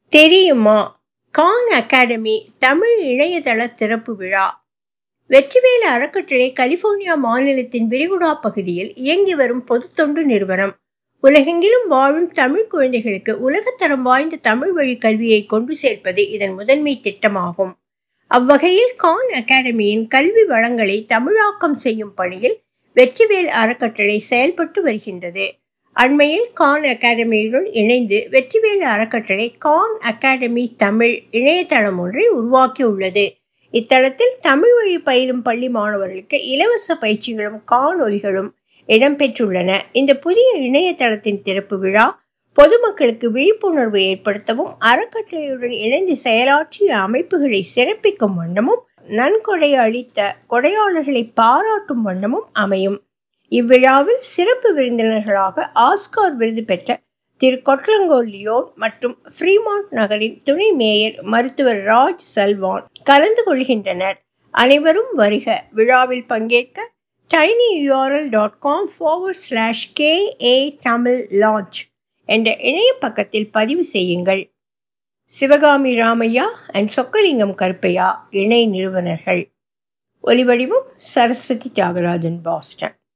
தெரியுமா கான் அகாடமி தமிழ் இணையதள திறப்பு விழா வெற்றிவேலு அறக்கட்டளை கலிபோர்னியா மாநிலத்தின் விரிகுடா பகுதியில் இயங்கி வரும் பொதுத்தொண்டு நிறுவனம் உலகெங்கிலும் வாழும் தமிழ் குழந்தைகளுக்கு உலகத்தரம் வாய்ந்த தமிழ் வழி கல்வியை கொண்டு சேர்ப்பது இதன் முதன்மை திட்டமாகும் அவ்வகையில் கான் அகாடமியின் கல்வி வளங்களை தமிழாக்கம் செய்யும் பணியில் வெற்றிவேல் அறக்கட்டளை செயல்பட்டு வருகின்றது அண்மையில் கான் அகாடமியுடன் இணைந்து வெற்றிவேலு அறக்கட்டளை கான் அகாடமி தமிழ் இணையதளம் ஒன்றை உருவாக்கியுள்ளது இத்தளத்தில் தமிழ் வழி பயிலும் பள்ளி மாணவர்களுக்கு இலவச பயிற்சிகளும் காணொலிகளும் இடம்பெற்றுள்ளன இந்த புதிய இணையதளத்தின் திறப்பு விழா பொதுமக்களுக்கு விழிப்புணர்வு ஏற்படுத்தவும் அறக்கட்டளையுடன் இணைந்து செயலாற்றிய அமைப்புகளை சிறப்பிக்கும் வண்ணமும் நன்கொடை அளித்த கொடையாளர்களை பாராட்டும் வண்ணமும் அமையும் இவ்விழாவில் சிறப்பு விருந்தினர்களாக ஆஸ்கார் விருது பெற்ற திரு கொட்லங்கோ லியோன் மற்றும் ஃப்ரீமாண்ட் நகரின் துணை மேயர் மருத்துவர் ராஜ் சல்வான் கலந்து கொள்கின்றனர் அனைவரும் வருக விழாவில் பங்கேற்க tiny U R L dot com forward slash K A Tamil launch என்ற இணைய பக்கத்தில் பதிவு செய்யுங்கள் சிவகாமி ராமையா அண்ட் சொக்கலிங்கம் கருப்பையா இணை நிறுவனர்கள் ஒலிவடிவம் சரஸ்வதி தியாகராஜன் பாஸ்டன்